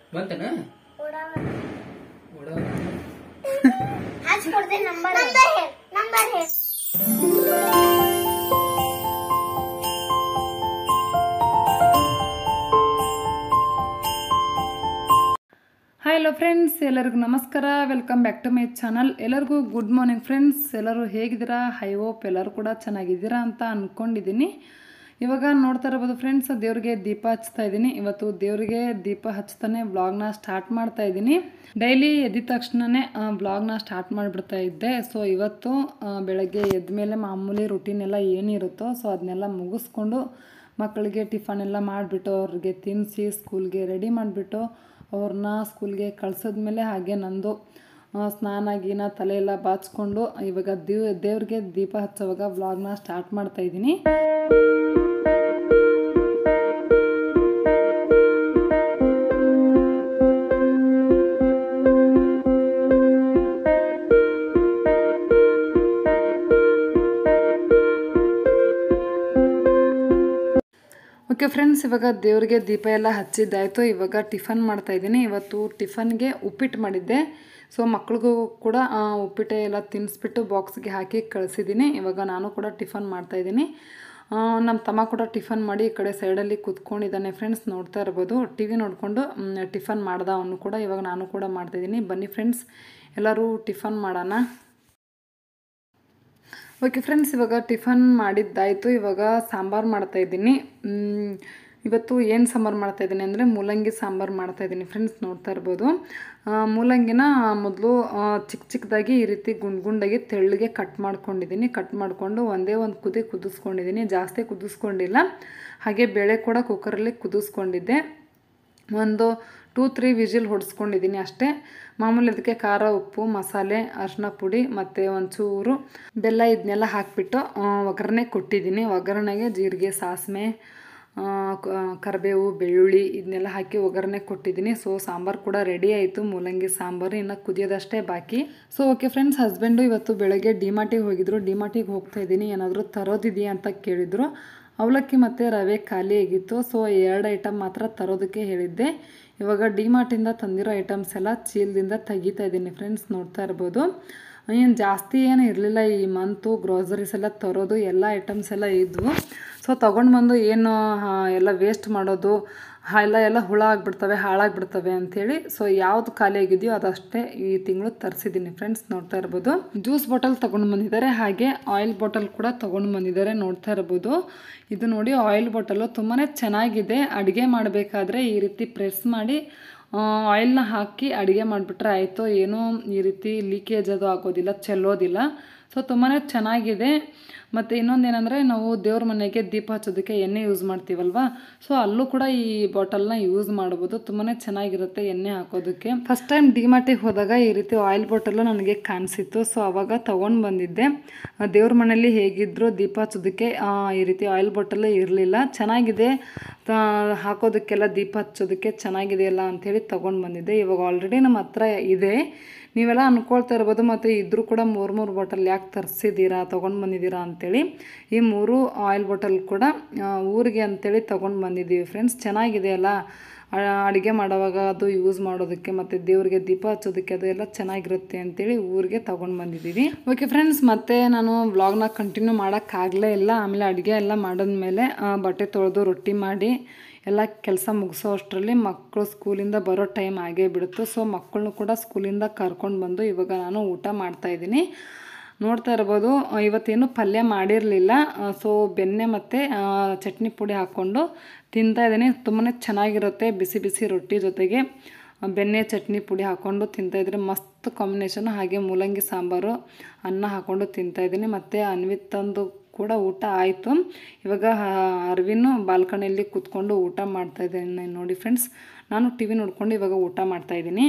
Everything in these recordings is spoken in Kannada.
ಬಂತನ ಓಡೋ ಹಚ್ಕೊಡ್ತೇನೆ ನಂಬರ್ ನಂಬರ್ ಹೇಳಿ ಹಾಯ್ ಹಲೋ ಫ್ರೆಂಡ್ಸ್ ಎಲ್ಲರಿಗೂ ನಮಸ್ಕಾರ welcome back to my channel ಎಲ್ಲರಿಗೂ ಗುಡ್ ಮಾರ್ನಿಂಗ್ ಫ್ರೆಂಡ್ಸ್ ಎಲ್ಲರೂ ಹೇಗಿದ್ದೀರಾ ಹೈ ಹೋಪ್ ಎಲ್ಲರೂ ಕೂಡ ಚೆನ್ನಾಗಿದ್ದೀರಾ ಅಂತ ಅಂದ್ಕೊಂಡಿದ್ದೀನಿ ಇವಾಗ ನೋಡ್ತಾ ಇರ್ಬೋದು ಫ್ರೆಂಡ್ಸ್ ದೇವ್ರಿಗೆ ದೀಪ ಹಚ್ತಾ ಇದ್ದೀನಿ ಇವತ್ತು ದೇವರಿಗೆ ದೀಪ ಹಚ್ತಾನೆ ವ್ಲಾಗ್ನ ಸ್ಟಾರ್ಟ್ ಮಾಡ್ತಾ ಇದ್ದೀನಿ ಡೈಲಿ ಎದ್ದ ತಕ್ಷಣನೇ ವ್ಲಾಗ್ನ ಸ್ಟಾರ್ಟ್ ಮಾಡಿಬಿಡ್ತಾ ಇದ್ದೆ ಸೊ ಇವತ್ತು ಆ, ಬೆಳಗ್ಗೆ ಎದ್ದ ಮೇಲೆ ಮಾಮೂಲಿ ರುಟೀನ್ ಎಲ್ಲ ಏನಿರುತ್ತೋ ಸೊ ಅದನ್ನೆಲ್ಲ ಮುಗಿಸ್ಕೊಂಡು ಮಕ್ಕಳಿಗೆ ಟಿಫನ್ ಎಲ್ಲ ಮಾಡಿಬಿಟ್ಟು ಅವ್ರಿಗೆ ತಿನ್ನಿಸಿ ಸ್ಕೂಲ್ಗೆ ರೆಡಿ ಮಾಡಿಬಿಟ್ಟು ಅವ್ರನ್ನ ಸ್ಕೂಲ್ಗೆ ಕಳ್ಸಿದ್ಮೇಲೆ ಹಾಗೆ ನಂದು ಆ, ಸ್ನಾನ ಗೀನ ತಲೆ ಎಲ್ಲ ಬಾಚ್ಕೊಂಡು ಇವಾಗ ದೇವ್ ದೇವ್ರಿಗೆ ದೀಪ ಹಚ್ಚೋವಾಗ ವ್ಲಾಗ್ನ ಸ್ಟಾರ್ಟ್ ಮಾಡ್ತಾ ಇದ್ದೀನಿ ಓಕೆ ಫ್ರೆಂಡ್ಸ್ ಇವಾಗ ದೇವ್ರಿಗೆ ದೀಪ ಎಲ್ಲ ಹಚ್ಚಿದ್ದಾಯಿತು ಇವಾಗ ಟಿಫನ್ ಮಾಡ್ತಾ ಇದ್ದೀನಿ ಇವತ್ತು ಟಿಫನ್ಗೆ ಉಪ್ಪಿಟ್ಟು ಮಾಡಿದ್ದೆ ಸೊ ಮಕ್ಳಿಗೂ ಕೂಡ ಆ, ಉಪ್ಪಿಟ್ಟು ಎಲ್ಲ ತಿನ್ನಿಸ್ಬಿಟ್ಟು ಬಾಕ್ಸ್ಗೆ ಹಾಕಿ ಕಳಿಸಿದ್ದೀನಿ ಇವಾಗ ನಾನು ಕೂಡ ಟಿಫನ್ ಮಾಡ್ತಾಯಿದ್ದೀನಿ ನಮ್ಮ ತಮ್ಮ ಕೂಡ ಟಿಫನ್ ಮಾಡಿ ಈ ಕಡೆ ಸೈಡಲ್ಲಿ ಕೂತ್ಕೊಂಡಿದ್ದಾನೆ ಫ್ರೆಂಡ್ಸ್ ನೋಡ್ತಾ ಇರ್ಬೋದು ಟಿ ವಿ ನೋಡಿಕೊಂಡು ಟಿಫನ್ ಮಾಡ್ದ ಅವನು ಕೂಡ ಇವಾಗ ನಾನು ಕೂಡ ಮಾಡ್ತಾಯಿದ್ದೀನಿ ಬನ್ನಿ ಫ್ರೆಂಡ್ಸ್ ಎಲ್ಲರೂ ಟಿಫನ್ ಮಾಡೋಣ ಓಕೆ ಫ್ರೆಂಡ್ಸ್ ಇವಾಗ ಟಿಫನ್ ಮಾಡಿದ್ದಾಯಿತು ಇವಾಗ ಸಾಂಬಾರು ಮಾಡ್ತಾಯಿದ್ದೀನಿ ಇವತ್ತು ಏನು ಸಾಂಬಾರು ಮಾಡ್ತಾಯಿದ್ದೀನಿ ಅಂದರೆ ಮೂಲಂಗಿ ಸಾಂಬಾರು ಮಾಡ್ತಾಯಿದ್ದೀನಿ ಫ್ರೆಂಡ್ಸ್ ನೋಡ್ತಾ ಇರ್ಬೋದು ಆ, ಮೂಲಂಗಿನ ಮೊದಲು ಚಿಕ್ಕ ಚಿಕ್ಕದಾಗಿ ಈ ರೀತಿ ಗುಂಡ್ ಗುಂಡಾಗಿ ತೆಳ್ಳಗೆ ಕಟ್ ಮಾಡ್ಕೊಂಡಿದ್ದೀನಿ ಕಟ್ ಮಾಡಿಕೊಂಡು ಒಂದೇ ಒಂದು ಕುದಿ ಕುದಿಸ್ಕೊಂಡಿದ್ದೀನಿ ಜಾಸ್ತಿ ಕುದಿಸ್ಕೊಂಡಿಲ್ಲ ಹಾಗೆ ಬೇಳೆ ಕೂಡ ಕುಕ್ಕರಲ್ಲಿ ಕುದಿಸ್ಕೊಂಡಿದ್ದೆ ಒಂದು ಟೂ ತ್ರೀ ವಿಜಿಲ್ ಹೊಡೆಸ್ಕೊಂಡಿದ್ದೀನಿ ಅಷ್ಟೇ ಮಾಮೂಲಿ ಅದಕ್ಕೆ ಖಾರ ಉಪ್ಪು ಮಸಾಲೆ ಅರಿಶಿನ ಪುಡಿ ಮತ್ತು ಒಂಚೂರು ಬೆಲ್ಲ ಇದನ್ನೆಲ್ಲ ಹಾಕಿಬಿಟ್ಟು ಒಗ್ಗರಣೆ ಕೊಟ್ಟಿದ್ದೀನಿ ಒಗ್ಗರಣೆಗೆ ಜೀರಿಗೆ ಸಾಸಿವೆ ಆ, ಕ- ಕರಿಬೇವು ಬೆಳ್ಳುಳ್ಳಿ ಇದನ್ನೆಲ್ಲ ಹಾಕಿ ಒಗ್ಗರಣೆ ಕೊಟ್ಟಿದ್ದೀನಿ ಸೊ ಸಾಂಬಾರು ಕೂಡ ರೆಡಿ ಆಯಿತು ಮೂಲಂಗಿ ಸಾಂಬಾರು ಇನ್ನು ಕುದಿಯೋದಷ್ಟೇ ಬಾಕಿ ಸೊ ಓಕೆ ಫ್ರೆಂಡ್ಸ್ ಹಸ್ಬೆಂಡು ಇವತ್ತು ಬೆಳಗ್ಗೆ ಡಿಮಾರ್ಟಿಗೆ ಹೋಗಿದ್ರು ಡಿಮಾರ್ಟಿಗೆ ಹೋಗ್ತಾ ಇದ್ದೀನಿ ಏನಾದರೂ ತರೋದಿದೆಯಾ ಅಂತ ಕೇಳಿದರು ಅವಲಕ್ಕಿ ಮತ್ತು ರವೆ ಖಾಲಿ ಆಗಿತ್ತು ಸೊ ಎರಡು ಐಟಮ್ ಮಾತ್ರ ತರೋದಕ್ಕೆ ಹೇಳಿದ್ದೆ ಇವಾಗ ಡಿಮಾರ್ಟಿಂದ ತಂದಿರೋ ಐಟಮ್ಸ್ ಎಲ್ಲ ಚೀಲದಿಂದ ತೆಗಿತಾ ಇದ್ದೀನಿ ಫ್ರೆಂಡ್ಸ್ ನೋಡ್ತಾ ಇರ್ಬೋದು ಏನು ಜಾಸ್ತಿ ಏನು ಇರಲಿಲ್ಲ ಈ ಮಂತು ಗ್ರೋಸರೀಸ್ ಎಲ್ಲ ತರೋದು ಎಲ್ಲ ಐಟಮ್ಸ್ ಎಲ್ಲ ಇದ್ವು ಸೊ ತೊಗೊಂಡು ಬಂದು ಏನು ಆ, ಎಲ್ಲ ವೇಸ್ಟ್ ಮಾಡೋದು ಹಾ, ಎಲ್ಲ ಎಲ್ಲ ಹುಳ ಆಗಿಬಿಡ್ತವೆ ಹಾಳಾಗ್ಬಿಡ್ತವೆ ಅಂಥೇಳಿ ಸೊ ಯಾವ್ದು ಖಾಲಿ ಆಗಿದೆಯೋ ಅದಷ್ಟೇ ಈ ತಿಂಗಳು ತರಿಸಿದ್ದೀನಿ ಫ್ರೆಂಡ್ಸ್ ನೋಡ್ತಾ ಇರ್ಬೋದು ಜ್ಯೂಸ್ ಬಾಟಲ್ ತೊಗೊಂಡು ಬಂದಿದ್ದಾರೆ ಹಾಗೆ ಆಯಿಲ್ ಬಾಟಲ್ ಕೂಡ ತೊಗೊಂಡು ಬಂದಿದ್ದಾರೆ ನೋಡ್ತಾ ಇರ್ಬೋದು ಇದು ನೋಡಿ ಆಯಿಲ್ ಬಾಟಲು ತುಂಬಾ ಚೆನ್ನಾಗಿದೆ ಅಡುಗೆ ಮಾಡಬೇಕಾದ್ರೆ ಈ ರೀತಿ ಪ್ರೆಸ್ ಮಾಡಿ ಆಯಿಲ್ನ ಹಾಕಿ ಅಡುಗೆ ಮಾಡಿಬಿಟ್ರೆ ಆಯಿತು ಏನೂ ಈ ರೀತಿ ಲೀಕೇಜ್ ಅದು ಆಗೋದಿಲ್ಲ ಚೆಲ್ಲೋದಿಲ್ಲ ಸೊ ತುಂಬಾ ಚೆನ್ನಾಗಿದೆ ಮತ್ತು ಇನ್ನೊಂದೇನೆಂದರೆ ನಾವು ದೇವ್ರ ಮನೆಗೆ ದೀಪ ಹಚ್ಚೋದಕ್ಕೆ ಎಣ್ಣೆ ಯೂಸ್ ಮಾಡ್ತೀವಲ್ವಾ ಸೊ ಅಲ್ಲೂ ಕೂಡ ಈ ಬಾಟಲ್ನ ಯೂಸ್ ಮಾಡ್ಬೋದು ತುಂಬಾ ಚೆನ್ನಾಗಿರುತ್ತೆ ಎಣ್ಣೆ ಹಾಕೋದಕ್ಕೆ ಫಸ್ಟ್ ಟೈಮ್ ಡಿಮಾರ್ಟಿಗೆ ಹೋದಾಗ ಈ ರೀತಿ ಆಯಿಲ್ ಬಾಟಲು ನನಗೆ ಕಾಣಿಸಿತ್ತು ಸೊ ಅವಾಗ ತೊಗೊಂಡು ಬಂದಿದ್ದೆ ಆ, ದೇವ್ರ ಮನೇಲಿ ಹೇಗಿದ್ರು ದೀಪ ಹಚ್ಚೋದಕ್ಕೆ ಆ, ಈ ರೀತಿ ಆಯಿಲ್ ಬಾಟಲ್ ಇರಲಿಲ್ಲ ಚೆನ್ನಾಗಿದೆ ತ- ಹಾಕೋದಕ್ಕೆಲ್ಲ ದೀಪ ಹಚ್ಚೋದಕ್ಕೆ ಚೆನ್ನಾಗಿದೆಯಲ್ಲ ಅಂಥೇಳಿ ತೊಗೊಂಡು ಬಂದಿದ್ದೆ ಇವಾಗ ಆಲ್ರೆಡಿ ನಮ್ಮ ಹತ್ರ ಇದೆ ನೀವೆಲ್ಲ ಅನ್ಕೊಳ್ತಾ ಇರ್ಬೋದು ಮತ್ತು ಇದ್ರೂ ಕೂಡ ಮೂರು ಮೂರು ಬಾಟಲ್ ಯಾಕೆ ತರಿಸಿದ್ದೀರಾ ತೊಗೊಂಡು ಬಂದಿದ್ದೀರಾ ಅಂತೇಳಿ ಈ ಮೂರು ಆಯಿಲ್ ಬಾಟಲ್ ಕೂಡ ಆ, ಊರಿಗೆ ಅಂತೇಳಿ ತೊಗೊಂಡು ಬಂದಿದ್ದೀವಿ ಫ್ರೆಂಡ್ಸ್ ಚೆನ್ನಾಗಿದೆ ಅಲ್ಲ ಅಡುಗೆ ಮಾಡೋವಾಗ ಅದು ಯೂಸ್ ಮಾಡೋದಕ್ಕೆ ಮತ್ತು ದೇವರಿಗೆ ದೀಪ ಹಚ್ಚೋದಕ್ಕೆ ಅದು ಎಲ್ಲ ಚೆನ್ನಾಗಿರುತ್ತೆ ಅಂತೇಳಿ ಊರಿಗೆ ತೊಗೊಂಡು ಬಂದಿದ್ದೀವಿ ಓಕೆ ಫ್ರೆಂಡ್ಸ್ ಮತ್ತೆ ನಾನು ವ್ಲಾಗ್ನ ಕಂಟಿನ್ಯೂ ಮಾಡೋಕ್ಕಾಗಲೇ ಇಲ್ಲ ಆಮೇಲೆ ಅಡುಗೆ ಎಲ್ಲ ಮಾಡಿದ್ಮೇಲೆ ಆ, ಬಟ್ಟೆ ತೊಳೆದು ರೊಟ್ಟಿ ಮಾಡಿ ಎಲ್ಲ ಕೆಲಸ ಮುಗಿಸೋ ಅಷ್ಟರಲ್ಲಿ ಮಕ್ಕಳು ಸ್ಕೂಲಿಂದ ಬರೋ ಟೈಮ್ ಆಗೇ ಬಿಡುತ್ತು ಸೊ ಮಕ್ಕಳನ್ನು ಕೂಡ ಸ್ಕೂಲಿಂದ ಕರ್ಕೊಂಡು ಬಂದು ಇವಾಗ ನಾನು ಊಟ ಮಾಡ್ತಾಯಿದ್ದೀನಿ ನೋಡ್ತಾ ಇರ್ಬೋದು ಆ, ಇವತ್ತೇನು ಪಲ್ಯ ಮಾಡಿರಲಿಲ್ಲ ಸೊ ಬೆಣ್ಣೆ ಮತ್ತು ಚಟ್ನಿ ಪುಡಿ ಹಾಕ್ಕೊಂಡು ತಿಂತಾ ಇದ್ದೀನಿ ತುಂಬಾ ಚೆನ್ನಾಗಿರುತ್ತೆ ಬಿಸಿ ಬಿಸಿ ರೊಟ್ಟಿ ಜೊತೆಗೆ ಆ, ಬೆಣ್ಣೆ ಚಟ್ನಿ ಪುಡಿ ಹಾಕ್ಕೊಂಡು ತಿಂತಾಯಿದ್ರೆ ಮಸ್ತ್ ಕಾಂಬಿನೇಷನ್ ಹಾಗೆ ಮೂಲಂಗಿ ಸಾಂಬಾರು ಅನ್ನ ಹಾಕ್ಕೊಂಡು ತಿಂತಾಯಿದ್ದೀನಿ ಮತ್ತು ಅನ್ವಿತ್ತಂದು ಕೂಡ ಊಟ ಆಯಿತು ಇವಾಗ ಅರ್ವಿನು ಬಾಲ್ಕನಿಯಲ್ಲಿ ಕೂತ್ಕೊಂಡು ಊಟ ಮಾಡ್ತಾ ಇದ್ದೀನಿ ನೋಡಿ ಫ್ರೆಂಡ್ಸ್ ನಾನು ಟಿ ವಿ ನೋಡ್ಕೊಂಡು ಇವಾಗ ಊಟ ಮಾಡ್ತಾ ಇದ್ದೀನಿ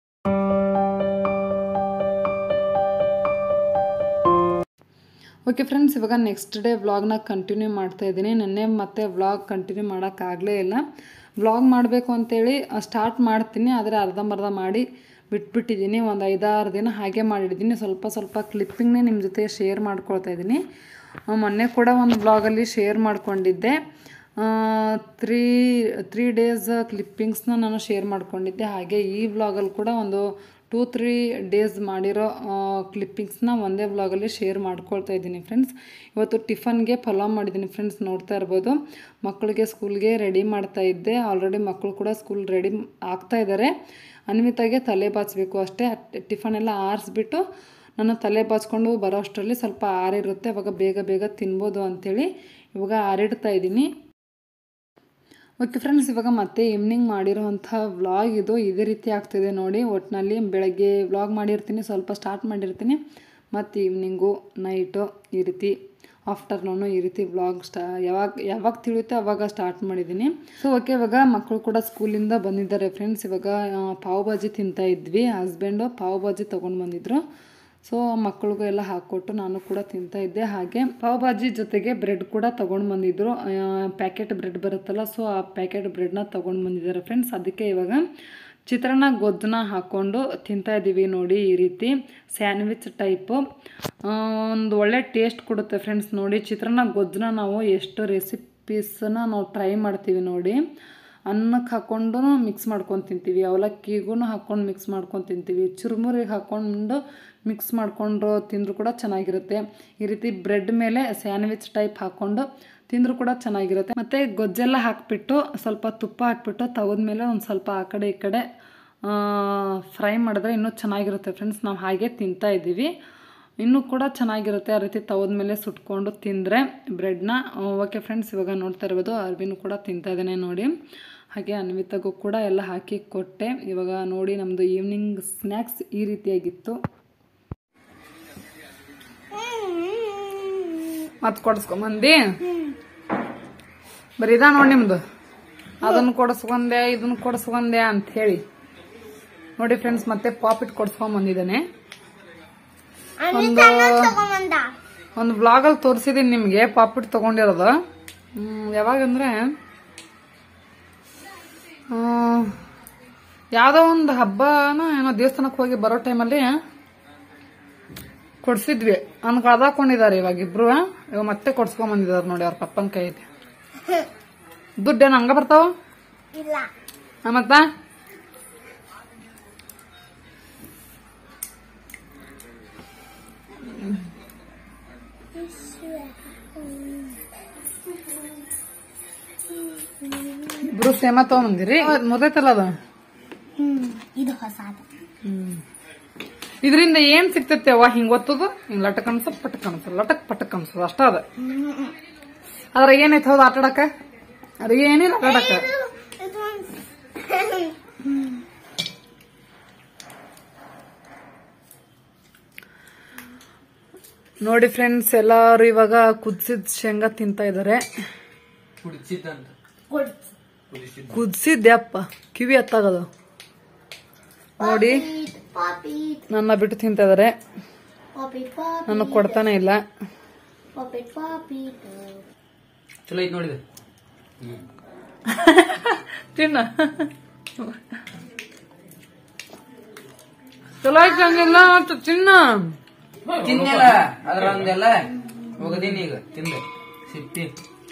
ಓಕೆ ಫ್ರೆಂಡ್ಸ್ ಇವಾಗ ನೆಕ್ಸ್ಟ್ ಡೇ ವ್ಲಾಗ್ನ ಕಂಟಿನ್ಯೂ ಮಾಡ್ತಾ ಇದ್ದೀನಿ ನೆನ್ನೆ ಮತ್ತೆ ವ್ಲಾಗ್ ಕಂಟಿನ್ಯೂ ಮಾಡೋಕ್ಕಾಗಲೇ ಇಲ್ಲ ವ್ಲಾಗ್ ಮಾಡಬೇಕು ಅಂತೇಳಿ ಸ್ಟಾರ್ಟ್ ಮಾಡ್ತೀನಿ ಆದರೆ ಅರ್ಧಂಬರ್ಧ ಮಾಡಿ ಬಿಟ್ಬಿಟ್ಟಿದ್ದೀನಿ ಒಂದು ಐದಾರು ದಿನ ಹಾಗೆ ಮಾಡಿದ್ದೀನಿ ಸ್ವಲ್ಪ ಸ್ವಲ್ಪ ಕ್ಲಿಪ್ಪಿಂಗ್ನೇ ನಿಮ್ಮ ಜೊತೆ ಶೇರ್ ಮಾಡ್ಕೊಳ್ತಾ ಇದ್ದೀನಿ ಆ, ಮೊನ್ನೆ ಕೂಡ ಒಂದು ಬ್ಲಾಗಲ್ಲಿ ಶೇರ್ ಮಾಡ್ಕೊಂಡಿದ್ದೆ ತ್ರೀ ತ್ರೀ ಡೇಸ್ ಕ್ಲಿಪ್ಪಿಂಗ್ಸ್ನ ನಾನು ಶೇರ್ ಮಾಡ್ಕೊಂಡಿದ್ದೆ ಹಾಗೆ ಈ ವ್ಲಾಗಲ್ಲಿ ಕೂಡ ಒಂದು ಟೂ ತ್ರೀ ಡೇಸ್ ಮಾಡಿರೋ ಕ್ಲಿಪ್ಪಿಂಗ್ಸ್ನ ಒಂದೇ ವ್ಲಾಗಲ್ಲಿ ಶೇರ್ ಮಾಡ್ಕೊಳ್ತಾ ಇದ್ದೀನಿ ಫ್ರೆಂಡ್ಸ್ ಇವತ್ತು ಟಿಫನ್ಗೆ ಪಲಾವ್ ಮಾಡಿದ್ದೀನಿ ಫ್ರೆಂಡ್ಸ್ ನೋಡ್ತಾ ಇರ್ಬೋದು ಮಕ್ಕಳಿಗೆ ಸ್ಕೂಲ್ಗೆ ರೆಡಿ ಮಾಡ್ತಾ ಇದ್ದೆ ಆಲ್ರೆಡಿ ಮಕ್ಕಳು ಕೂಡ ಸ್ಕೂಲ್ ರೆಡಿ ಆಗ್ತಾ ಇದ್ದಾರೆ ಅನ್ವಿತಾಗೆ ತಲೆ ಬಾಚಬೇಕು ಅಷ್ಟೇ ಟಿಫನ್ ಎಲ್ಲ ಆರಿಸ್ಬಿಟ್ಟು ನಾನು ತಲೆ ಬಾಚ್ಕೊಂಡು ಬರೋ ಅಷ್ಟರಲ್ಲಿ ಸ್ವಲ್ಪ ಆರಿರುತ್ತೆ ಅವಾಗ ಬೇಗ ಬೇಗ ತಿನ್ಬೋದು ಅಂಥೇಳಿ ಇವಾಗ ಆರಿಡ್ತಾ ಇದ್ದೀನಿ ಓಕೆ ಫ್ರೆಂಡ್ಸ್ ಇವಾಗ ಮತ್ತೆ ಈವ್ನಿಂಗ್ ಮಾಡಿರೋವಂಥ ವ್ಲಾಗ್ ಇದು ಇದೇ ರೀತಿ ಆಗ್ತಿದೆ ನೋಡಿ ಒಟ್ಟಿನಲ್ಲಿ ಬೆಳಗ್ಗೆ ವ್ಲಾಗ್ ಮಾಡಿರ್ತೀನಿ ಸ್ವಲ್ಪ ಸ್ಟಾರ್ಟ್ ಮಾಡಿರ್ತೀನಿ ಮತ್ತು ಈವ್ನಿಂಗು ನೈಟು ಈ ರೀತಿ ಆಫ್ಟರ್ನೂನು ಈ ರೀತಿ ವ್ಲಾಗ್ ಸ್ಟಾ ಯಾವಾಗ ಯಾವಾಗ ತಿಳಿಯುತ್ತೆ ಅವಾಗ ಸ್ಟಾರ್ಟ್ ಮಾಡಿದ್ದೀನಿ ಸೊ ಓಕೆ ಇವಾಗ ಮಕ್ಕಳು ಕೂಡ ಸ್ಕೂಲಿಂದ ಬಂದಿದ್ದಾರೆ ಫ್ರೆಂಡ್ಸ್ ಇವಾಗ ಆ, ಪಾವ್ ಭಾಜಿ ತಿಂತಾ ಇದ್ವಿ ಹಸ್ಬೆಂಡು ಪಾವ್ ಭಾಜಿ ತೊಗೊಂಡು ಬಂದಿದ್ರು ಸೊ ಮಕ್ಕಳಿಗೂ ಎಲ್ಲ ಹಾಕ್ಕೊಟ್ಟು ನಾನು ಕೂಡ ತಿಂತಾ ಇದ್ದೆ ಹಾಗೆ ಪಾವ್ ಭಾಜಿ ಜೊತೆಗೆ ಬ್ರೆಡ್ ಕೂಡ ತೊಗೊಂಡು ಬಂದಿದ್ರು ಪ್ಯಾಕೆಟ್ ಬ್ರೆಡ್ ಬರುತ್ತಲ್ಲ ಸೊ ಆ ಪ್ಯಾಕೆಟ್ ಬ್ರೆಡ್ನ ತೊಗೊಂಡು ಬಂದಿದ್ದಾರೆ ಫ್ರೆಂಡ್ಸ್ ಅದಕ್ಕೆ ಇವಾಗ ಚಿತ್ರಾನ್ನ ಗೊಜ್ಜನ್ನ ಹಾಕ್ಕೊಂಡು ತಿಂತಾ ಇದ್ದೀವಿ ನೋಡಿ ಈ ರೀತಿ ಸ್ಯಾಂಡ್ವಿಚ್ ಟೈಪು ಒಂದು ಒಳ್ಳೆ ಟೇಸ್ಟ್ ಕೊಡುತ್ತೆ ಫ್ರೆಂಡ್ಸ್ ನೋಡಿ ಚಿತ್ರಾನ್ನ ಗೊಜ್ಜನ್ನ ನಾವು ಎಷ್ಟು ರೆಸಿಪೀಸನ್ನ ನಾವು ಟ್ರೈ ಮಾಡ್ತೀವಿ ನೋಡಿ ಅನ್ನಕ್ಕೆ ಹಾಕ್ಕೊಂಡು ಮಿಕ್ಸ್ ಮಾಡ್ಕೊಂಡು ತಿಂತೀವಿ ಅವಲಕ್ಕಿಗೂ ಹಾಕ್ಕೊಂಡು ಮಿಕ್ಸ್ ಮಾಡ್ಕೊಂಡು ತಿಂತೀವಿ ಚುರುಮುರಿಗೆ ಹಾಕ್ಕೊಂಡು ಮಿಕ್ಸ್ ಮಾಡಿಕೊಂಡು ತಿಂದರೂ ಕೂಡ ಚೆನ್ನಾಗಿರುತ್ತೆ ಈ ರೀತಿ ಬ್ರೆಡ್ ಮೇಲೆ ಸ್ಯಾಂಡ್ವಿಚ್ ಟೈಪ್ ಹಾಕ್ಕೊಂಡು ತಿಂದರೂ ಕೂಡ ಚೆನ್ನಾಗಿರುತ್ತೆ ಮತ್ತು ಗೊಜ್ಜೆಲ್ಲ ಹಾಕಿಬಿಟ್ಟು ಸ್ವಲ್ಪ ತುಪ್ಪ ಹಾಕ್ಬಿಟ್ಟು ತಗದ ಮೇಲೆ ಒಂದು ಸ್ವಲ್ಪ ಆ ಕಡೆ ಈ ಕಡೆ ಫ್ರೈ ಮಾಡಿದ್ರೆ ಇನ್ನೂ ಚೆನ್ನಾಗಿರುತ್ತೆ ಫ್ರೆಂಡ್ಸ್ ನಾವು ಹಾಗೆ ತಿಂತಾ ಇದ್ದೀವಿ ಇನ್ನೂ ಕೂಡ ಚೆನ್ನಾಗಿರುತ್ತೆ ಆ ರೀತಿ ತವದ ಮೇಲೆ ಸುಟ್ಕೊಂಡು ತಿಂದರೆ ಬ್ರೆಡ್ನ ಓಕೆ ಫ್ರೆಂಡ್ಸ್ ಇವಾಗ ನೋಡ್ತಾ ಇರ್ಬೋದು ಅರ್ವಿನೂ ಕೂಡ ತಿಂತಾ ಇದ್ದಾನೆ ನೋಡಿ ಹಾಗೆ ಅನ್ವಿತಾಗೂ ಕೂಡ ಎಲ್ಲ ಹಾಕಿ ಕೊಟ್ಟೆ ಇವಾಗ ನೋಡಿ ನಮ್ಮದು ಈವ್ನಿಂಗ್ ಸ್ನ್ಯಾಕ್ಸ್ ಈ ರೀತಿಯಾಗಿತ್ತು ಮತ್ತೆ ಕೊಡಿಸ್ಕೊಂಬಂದು ಬರೀ ಇದಾ ನೋಡಿ ನಿಮ್ದು ಅದನ್ನು ಕೊಡಿಸ್ಕೊಂಡೆ ಇದನ್ನು ಕೊಡಿಸ್ಕೊಂಡೆ ಅಂತ ಹೇಳಿ ನೋಡಿ ಫ್ರೆಂಡ್ಸ್ ಮತ್ತೆ ಪಾಪಿಟ್ ಕೊಡ್ಸ್ಕೊಂಡ್ ಬಂದಿದ್ದಾನೆ ಒಂದು ತಗೊಂಬಂದ ಒಂದು ವ್ಲಾಗಲ್ಲಿ ತೋರಿಸಿದೀನಿ ನಿಮಗೆ ಪಾಪಿಟ್ ತಗೊಂಡಿರೋದು ಹ್ಮ್, ಯಾವಾಗಂದ್ರೆ ಆ, ಯಾವ್ದೋ ಒಂದು ಹಬ್ಬನ ಏನೋ ದೇವಸ್ಥಾನಕ್ಕೆ ಹೋಗಿ ಬರೋ ಟೈಮಲ್ಲಿ ಕೊಡ್ಸಿದ್ವಿ ಅವ್ನು ಕಳ್ದಾಕೊಂಡಿದ್ದಾರೆ ಇವಾಗ ಇಬ್ರು ಇವಾಗ ಮತ್ತೆ ಕೊಡ್ಸ್ಕೊಂಡ್ ಬಂದಿದ್ದಾರೆ ನೋಡಿ ಅವ್ರ ಪಪ್ಪನ ಕೈಯಲ್ಲಿ ದುಡ್ಡೇನು ಹಂಗ ಬರ್ತಾವ ಇಲ್ಲ ಆ, ಮತ್ತ ಇಬ್ರು ಸೇಮ ತಗೊಂಬಂದಿರಿ ಮುದೈತಲ್ಲ ಅದು ಹ್ಮ್ ಇದು ಹೊಸಾದ ಇದರಿಂದ ಏನ್ ಸಿಗ್ತೈತೆ ಅವ್ವ ಹಿಂಗ್ ಒತ್ತದು ಹಿಂಗ್ ಲಟಕ್ ಅನ್ಸದ್ ಪಟಕ್ ಅನ್ಸದ್ ಲಟಕ್ ಪಟಕ್ ಅನ್ಸದ್ ಅಷ್ಟ ಅದ ಅದ್ರ ಏನೈತೆ ಹೌದು ಆಟಾಡಕ ಅದ್ರ ಏನಿಲ್ಲ ಆಟಾಡಕ ಇದು ನೋಡಿ ಫ್ರೆಂಡ್ಸ್ ಎಲ್ಲಾರು ಇವಾಗ ಕುದಿಸಿದ ಶೇಂಗಾ ತಿಂತಾ ಇದಾರೆ ಕುಡಿಸಿದ್ದಂತ ಕುದಿಸಿದ್ಯಪ್ಪ ಕಿವಿ ಹತ್ತಾಗದು ನೋಡಿ ಪಾಪಿಟ್ ನನ್ನ ಬಿಟ್ಟು ತಿಂತಾ ಇದಾರೆ ಪಾಪಿಟ್ ಪಾಪಿಟ್ ನನಗ್ ಕೊಡ್ತಾನೆ ಇಲ್ಲ ಪಾಪಿಟ್ ಪಾಪಿಟ್ ಚಲೋ ಐತ್ ನೋಡಿದೆ ತಿನ್ನ ಚಲೋ ಆಯ್ತು ಹಂಗೆಲ್ಲ ಆಯ್ತು, ತಿನ್ನ ತಿನ್ನಲ್ಲ ಅದ್ರ ಒಂದೆಲ್ಲ ಹೋಗದೀನಿ ಈಗ ತಿಂದೆ ಸಿಪ್ಪಿ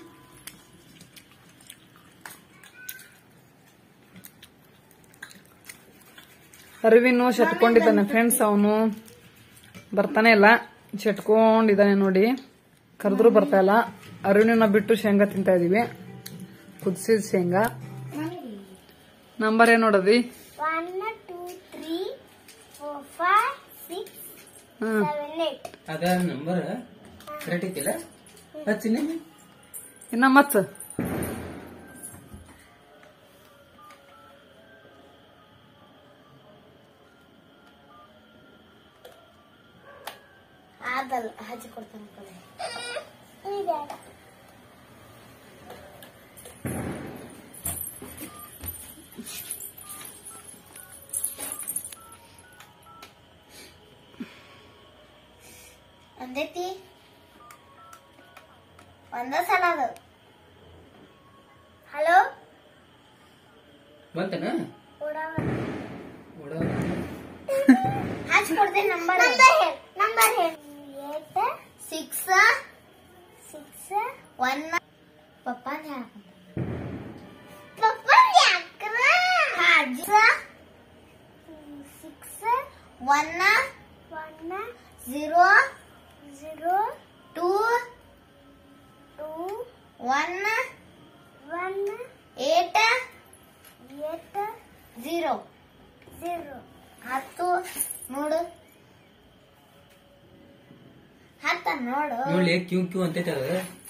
ಅರಿವಿನು ಶಟ್ಕೊಂಡಿದ್ದಾನೆ ಫ್ರೆಂಡ್ಸ್ ಅವನು ಬರ್ತಾನೆ ಇಲ್ಲ ಶಟ್ಕೊಂಡಿದ್ದಾನೆ ನೋಡಿ ಕರೆದ್ರು ಬರ್ತಾ ಇಲ್ಲ ಅರಿವಿನ ಬಿಟ್ಟು ಶೇಂಗಾ ತಿಂತಾ ಇದೀವಿ ಕುದಿಸಿದ ಶೇಂಗಾ ನಂಬರ್ ಏನ್ ನೋಡದಿ one two three four five six hmm seven eight ಅದ ನಂಬರ್ ಕರೆಕ್ಟ್ ಐತಿಲ್ಲ ಹಚ್ಚಿನ ಇನ್ನ ಮಚ್ಚ ಅದಲ್ಲ ಹಚ್ಚಿ ಕೊಡ್ತಾನೆ ಕಡೆ ಇದೆ ಒಂದೈತಿ ಒಂದ ಸಲ ಅದು ಹಲೋ ಬಂತನ ಓಡಾವ ಓಡ ಹಚ್ಚಿ ಕೊಡ್ತೇನೆ ನಂಬರ್ ನಂಬರ್ ಹೇಳಿ ನಂಬರ್ ಹೇಳಿ ಏಟ್ ಸಿಕ್ಸ್ ಸಿಕ್ಸ್ ಒನ್ ಪಪ್ಪಾನ ಹೇಳ್ಕೊಂತ one one zero zero two two one one eight eight zero zero ಹತ್ತು ನೋಡು ಹತ್ತ ನೋಡು ನೋಡಿ ಕ್ಯೂ ಕ್ಯೂ ಅಂತೈತೆ ಅದು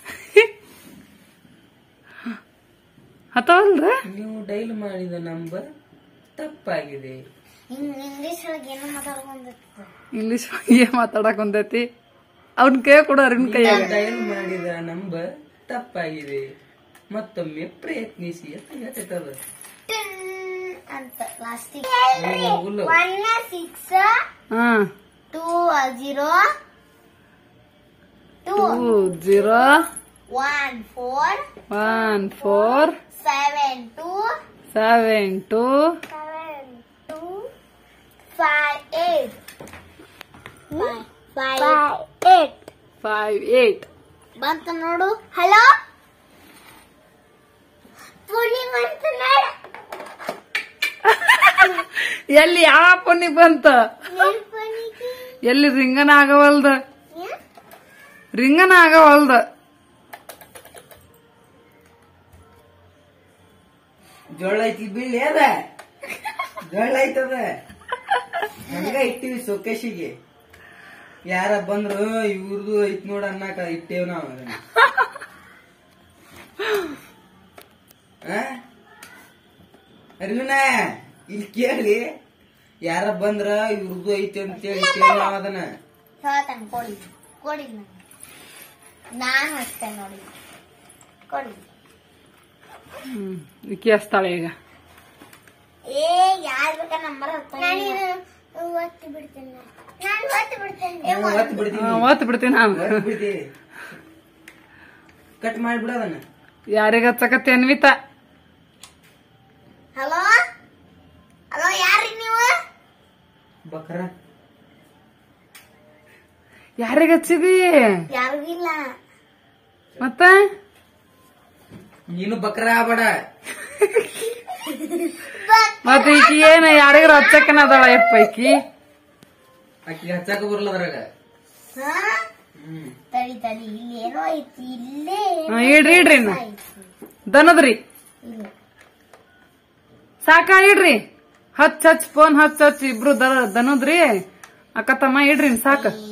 ಹತ್ತವಲ್ರಿ ನೀವು ಡೈಲ್ ಮಾಡಿದ ನಂಬರ್ ತಪ್ಪಾಗಿದೆ ಹಿಂಗ್ ಇಂಗ್ಲಿಷ್ ಒಳಗೆ ಏನೋ ಮಾತಾಡ್ಕೊಂಡಿರ್ತದೆ ಇಂಗ್ಲೀಷ್ ಏನ್ ಮಾತಾಡಕ್ ಒಂದೈತಿ ಅವ್ನ ಕೈ ಕೊಡೋರ್ ಇನ್ ಕೈಯಾಗ ಡೈಲ್ ಮಾಡಿದ ನಂಬರ್ ತಪ್ಪಾಗಿದೆ ಮತ್ತೊಮ್ಮೆ ಪ್ರಯತ್ನಿಸಿ ಅಂತ ಹೇಳ್ತೈತೆ ಅದು ಟಿನ್ ಅಂತ ಲಾಸ್ಟಿಗೆ ಹ್ಮ್, ಹುಲ್ಲು. ಒನ್ ಸಿಕ್ಸ್ ಹಾ two zero two two zero one four one four seven two seven two seven two five eight five eight five eight ಬಂತ ನೋಡು ಹಲೋ ಪುನಿ ಬಂತ ನೋಡು ಎಲ್ಲಿ ಯಾವ ಪುನಿ ಬಂತ ನಿನ್ ಪುನಿಗೆ ಎಲ್ಲಿ ರಿಂಗನ ಆಗವಲ್ದ ರಿಂಗನ ಆಗವಲ್ದ ಜೋಳ ಐತಿ ಬೀಳಿ ಅದ ಜೋಳ ಐತದ ಹಂಗ ಇಟ್ಟಿವಿ ಸೊಕೇಶಿಗೆ ಯಾರ ಬಂದ್ರು ಇವ್ರದು ಐತ್ ನೋಡ ಅನ್ನಕ ಇಟ್ಟೇವ್ ನಾವ್ ಅದನ್ನ ಆ? ಅರ್ಜುನ ಇಲ್ಲಿ ಕೇಳಿ ಯಾರ ಬಂದ್ರ ಇವ್ರದು ಐತಿ ಅಂತೇಳಿ ಇಟ್ಟೇವ್ ನಾವ್ ಅದನ್ನ ಹೇಳ್ತಾನೆ ಕೊಡಿ ಕೊಡಿ ನಂಗೆ ನಾನು ಅಷ್ಟೇ ನೋಡಿ ಕೊಡಿ ಹ್ಮ್ ಈಕಿ ಹಚ್ತಾಳೆ ಈಗ ಏ ಯಾರ್ ಬೇಕ ನಂಬರ್ ನಾನು ಒತ್ತಿ ಬಿಡ್ತೇನೆ ನಾನು ಒತ್ತಿ ಬಿಡ್ತೇನೆ ನಾವ್ ಒತ್ತ್ ಬಿಡ್ತೀನಿ ಹಾ, ಒತ್ತ್ ಬಿಡ್ತೀನಿ ನಾನು ಒತ್ತ್ ಬಿಡ್ತೀನಿ ಕಟ್ ಮಾಡ್ಬಿಡ ಅದನ್ನ ಯಾರಿಗ ಹಚ್ಚಕತ್ತಿ ಅನ್ವಿತ ಹಲೋ ಹಲೋ ಯಾರ್ರಿ ನೀವು ಬಕ್ರ ಯಾರಿಗ ಹಚ್ಚಿದಿ ಯಾರಿಗೂ ಇಲ್ಲ ಮತ್ತ ನೀನು ಬಕ್ರ ಆಗ್ಬೇಡ ಮತ್ತ ಈಕಿ ಏನ ಯಾರಿಗಾರ ಹಚ್ಚಕನ ಅದಾಳ ಯಪ್ಪ ಈಕಿ ಆಕಿ ಹಚ್ಚಾಕ ಬರಲ್ಲ ಅದ್ರಾಗ ಹಾ ಹ್ಮ್ ತಡಿ ತಡಿ ಇಲ್ಲಿ ಏನೋ ಐತಿ ಇಲ್ಲೇ ಹಾ, ಇಡ್ರಿ ಇಡ್ರಿ ಇನ್ನ. ದನದ್ರಿ ಇಲ್ಲ ಸಾಕ ಇಡ್ರಿ ಹಚ್ ಹಚ್ ಫೋನ್ ಹಚ್ ಹಚ್ ಇಬ್ರು ದ- ದನದ್ರಿ ಅಕ್ಕ ತಮ್ಮ ಇಡ್ರಿ ಇನ್ ಸಾಕ ಈ